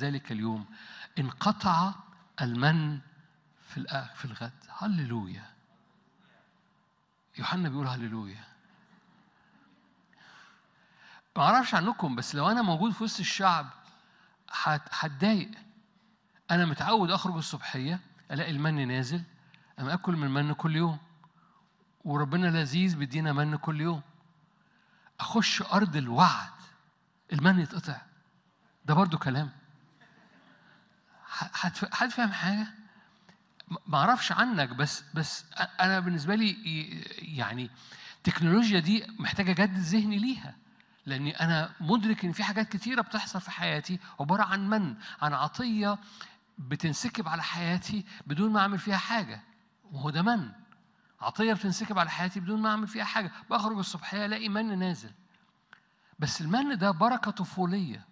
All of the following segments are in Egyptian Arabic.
ذلك اليوم انقطع المن في الآ- في الغد هللويا يوحنا بيقول هللويا ما اعرفش عنكم بس لو انا موجود في وسط الشعب هت- هتضايق انا متعود اخرج الصبحيه الاقي المن نازل انا اكل من المن كل يوم وربنا لذيذ بيدينا من كل يوم اخش ارض الوعد المن يتقطع ده برضو كلام ح- حد حد فاهم حاجه ما- ما اعرفش عنك بس بس أ- انا بالنسبه لي ي- يعني التكنولوجيا دي محتاجه اجدد ذهني ليها لاني انا مدرك ان في حاجات كتيره بتحصل في حياتي عباره عن من عن عطيه بتنسكب على حياتي بدون ما اعمل فيها حاجه وهو ده من عطيه بتنسكب على حياتي بدون ما اعمل فيها حاجه بخرج الصبحيه الاقي من نازل بس المن ده بركه طفوليه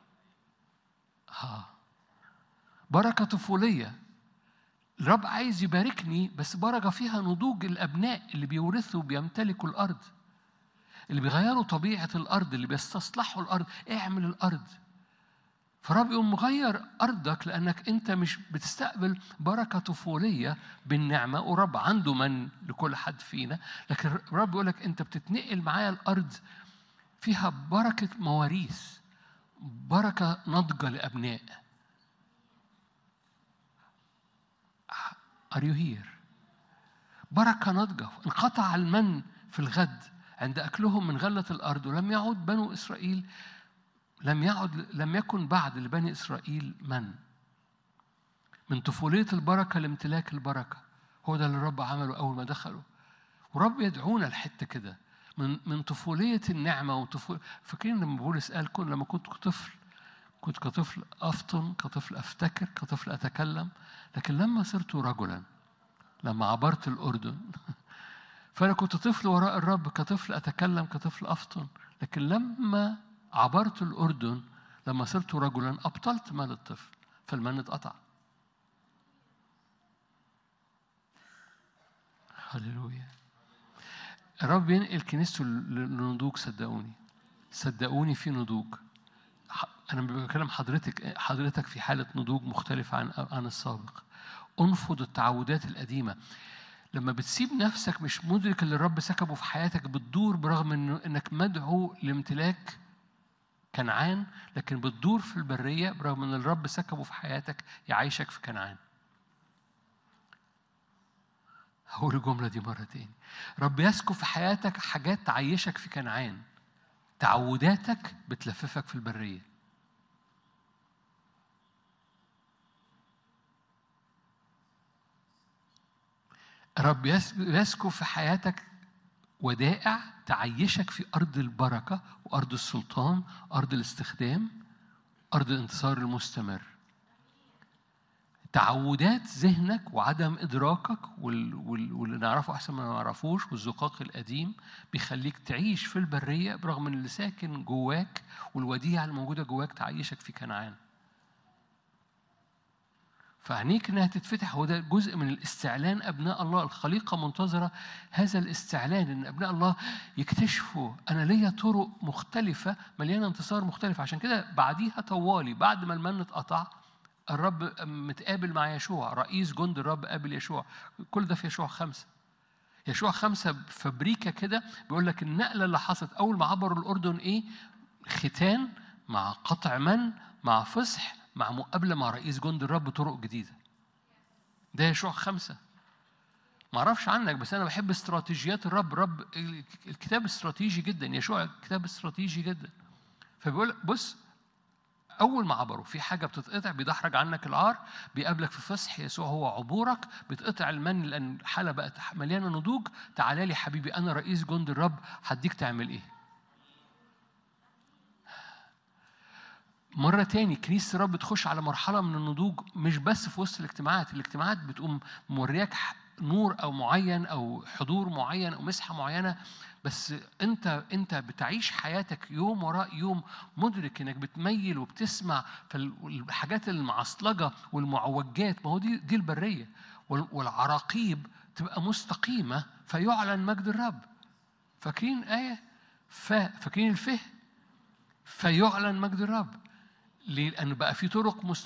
ها بركه طفوليه الرب عايز يباركني بس بركه فيها نضوج الابناء اللي بيورثوا وبيمتلكوا الارض اللي بيغيروا طبيعه الارض اللي بيستصلحوا الارض اعمل الارض فرب يقوم مغير ارضك لانك انت مش بتستقبل بركه طفوليه بالنعمه ورب عنده من لكل حد فينا لكن الرب يقول لك انت بتتنقل معايا الارض فيها بركه مواريث بركه ناضجه لابناء Are you here؟ بركة ناضجة انقطع المن في الغد عند أكلهم من غلة الأرض ولم يعد بنو إسرائيل لم يعد لم يكن بعد لبني إسرائيل من من طفولية البركة لامتلاك البركة هو ده اللي الرب عمله أول ما دخلوا ورب يدعونا لحتة كده من من طفولية النعمة وطفول فاكرين لما بولس قال كن لما كنت طفل كنت كطفل أفطن كطفل أفتكر كطفل أتكلم لكن لما صرت رجلا لما عبرت الأردن فأنا كنت طفل وراء الرب كطفل أتكلم كطفل أفطن لكن لما عبرت الأردن لما صرت رجلا أبطلت مال الطفل فالمن اتقطع هللويا الرب ينقل كنيسته للنضوج صدقوني صدقوني في نضوج ح- انا بكلم حضرتك حضرتك في حاله نضوج مختلفه عن عن السابق انفض التعودات القديمه لما بتسيب نفسك مش مدرك اللي الرب سكبه في حياتك بتدور برغم انه انك مدعو لامتلاك كنعان لكن بتدور في البريه برغم ان الرب سكبه في حياتك يعيشك في كنعان هقول الجملة دي مرة تاني رب يسكب في حياتك حاجات تعيشك في كنعان تعوداتك بتلففك في البرية رب يس- يسكب في حياتك ودائع تعيشك في أرض البركة وأرض السلطان أرض الاستخدام أرض الانتصار المستمر تعودات ذهنك وعدم إدراكك وال- وال- واللي نعرفه أحسن ما نعرفوش والزقاق القديم بيخليك تعيش في البرية برغم إن اللي ساكن جواك والوديعة الموجودة جواك تعيشك في كنعان فعينيك انها تتفتح هو ده جزء من الاستعلان ابناء الله الخليقه منتظره هذا الاستعلان ان ابناء الله يكتشفوا انا ليا طرق مختلفه مليانه انتصار مختلف عشان كده بعديها طوالي بعد ما المن اتقطع الرب متقابل مع يشوع رئيس جند الرب قابل يشوع كل ده في يشوع خمسه يشوع خمسة فبريكة كده بيقول لك النقلة اللي حصلت أول ما عبروا الأردن إيه؟ ختان مع قطع من مع فصح مع مقابلة مع رئيس جند الرب طرق جديدة ده يشوع خمسة ما اعرفش عنك بس انا بحب استراتيجيات الرب رب الكتاب استراتيجي جدا يشوع كتاب استراتيجي جدا فبيقول بص اول ما عبروا في حاجه بتتقطع بيدحرج عنك العار بيقابلك في فصح يسوع هو عبورك بتقطع المن لان الحاله بقت مليانه نضوج تعالى لي حبيبي انا رئيس جند الرب هديك تعمل ايه مرة تاني كنيسة الرب بتخش على مرحلة من النضوج مش بس في وسط الاجتماعات، الاجتماعات بتقوم مورياك ح- نور أو معين أو حضور معين أو مسحة معينة بس أنت أنت بتعيش حياتك يوم وراء يوم مدرك إنك بتميل وبتسمع فالحاجات المعصلجة والمعوجات ما هو دي دي البرية وال- والعراقيب تبقى مستقيمة فيعلن مجد الرب. فاكرين آية؟ ف فاكرين الفه؟ فيعلن مجد الرب ليه؟ لأن بقى في طرق